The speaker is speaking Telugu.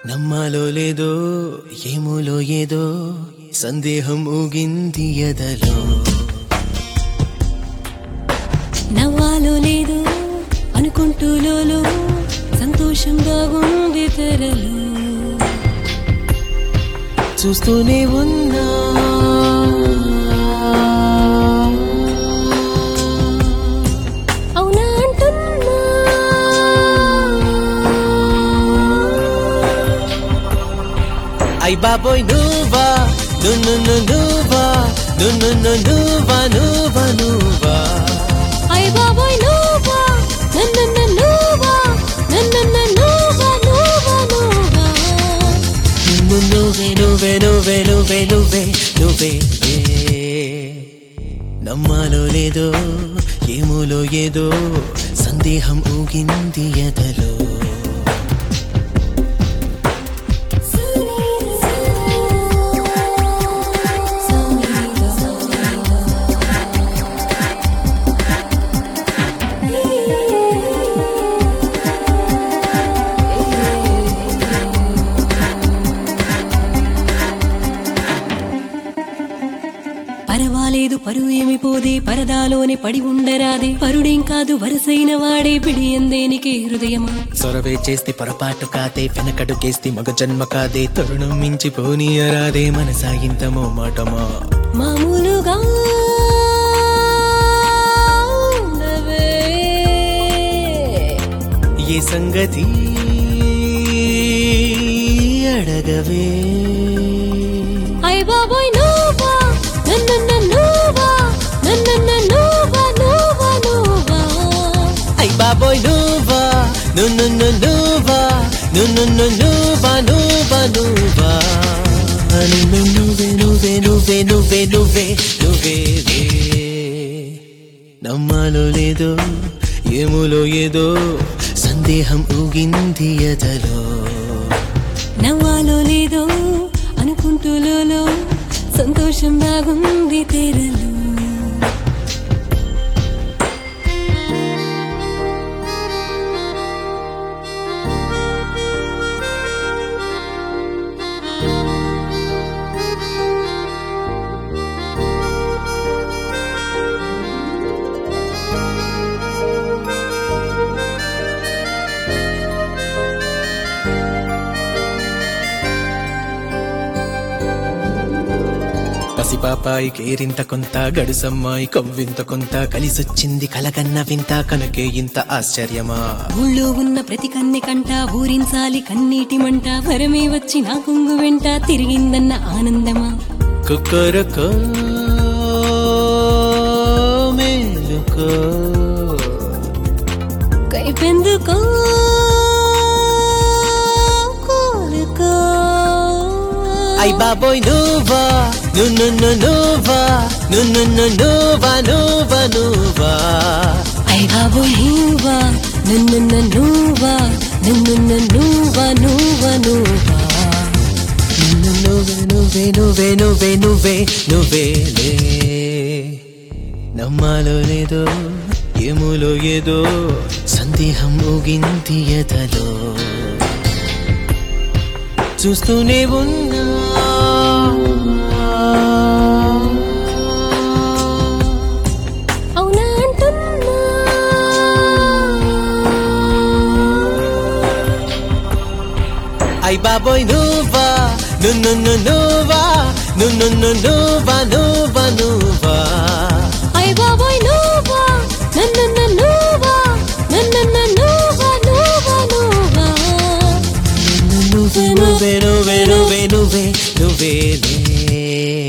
నమ్మాలో లేదో ఏమోలో ఏదో సందేహం ఊగింది ఎదలో నవ్వాలో లేదో అనుకుంటూ లోలో సంతోషంగా ఉంది తెరలు చూస్తూనే ఉన్నా అవునా అంటున్నా ఐ బాబోయ్ నువ్వా నున్ను నువ్వా నున్ను నువ్వా నువ్వా నువ్వా అయ్ బాబోయ్ నువ్వా నన్ను నువ్వా నన్ను నువ్వా నువ్వా నువ్వా నిన్ను నువ్వే నువ్వే నువ్వే నువ్వే నువ్వే నువ్వే నమ్మాలో లేదో ఏమోలో ఏదో సందేహం ఊగింది ఎదలో పర్వాలేదు పరువు ఏమి పోదే పరదాలోనే పడి ఉండరాదే పరుడేం కాదు వరసైన వాడే పిడి ఎందేనికి హృదయమా సొరవే చేస్తే పొరపాటు కాదే వెనకడుగేస్తే మగ జన్మ కాదే తరుణం మించి పోనీయరాదే మనసా ఇంతమో మాటమా మామూలుగా ఉండవే. ఏ సంగతి అడగవే అయ్ బాబోయ్ నువ్వా నన్ను నువ్వా నన్ను నువ్వా నువ్వా నువ్వా ఐ బాబోయ్ నువ్వా నున్ను నువ్వా నున్ను నువ్వా నువ్వా నువ్వా నిన్ను నువ్వే నువ్వే నువ్వే నువ్వే నువ్వే నువ్వే లే. నమ్మాలో లేదో ఏములో ఏదో సందేహం ఊగింది ఎదలో నవ్వాలో లేదో అనుకుంటూ లోలో సంతోషం దాగుంది తెరలు పసిపాపాయి కేరింత కొంత గడుసమ్మాయి కవ్వింత కొంత కలిసొచ్చింది కలకన్న వింత కనకే ఇంత ఆశ్చర్యమా ఊళ్ళో ఉన్న ప్రతి కన్నె కంట ఊరించాలి కన్నీటి మంట వరమే వచ్చి నా కొంగు వెంట తిరిగిందన్న ఆనందమా కుక్కరకో మేలుకో కైపెందుకో కోలుకో ఐ బాబోయ్ నువ్వా నున్ను నువ్వా నున్ను నువ్వా నువ్వా నువ్వా ఐ బాబోయ్ నువ్వా నన్ను నువ్వా నన్ను నువ్వా నువ్వా నువ్వా నిన్ను నువ్వే నువ్వే నువ్వే నువ్వే నువ్వే నువ్వే లే నమ్మాలో లేదో ఏములో ఏదో సందేహం ఊగింది ఎదలో చూస్తూనే ఉన్నా అవునా అంటున్నా ఐ బాబోయ్ నువ్వా నున్ను నువ్వా నున్ను నువ్వా నువ్వా నువ్వా ఐ బాబోయ్ నువ్వా నన్ను నువ్వా నన్ను నువ్వా నువ్వా నువ్వా నువ్వే నువ్వే నువ్వే నువ్వే నువ్వే నువ్వే లే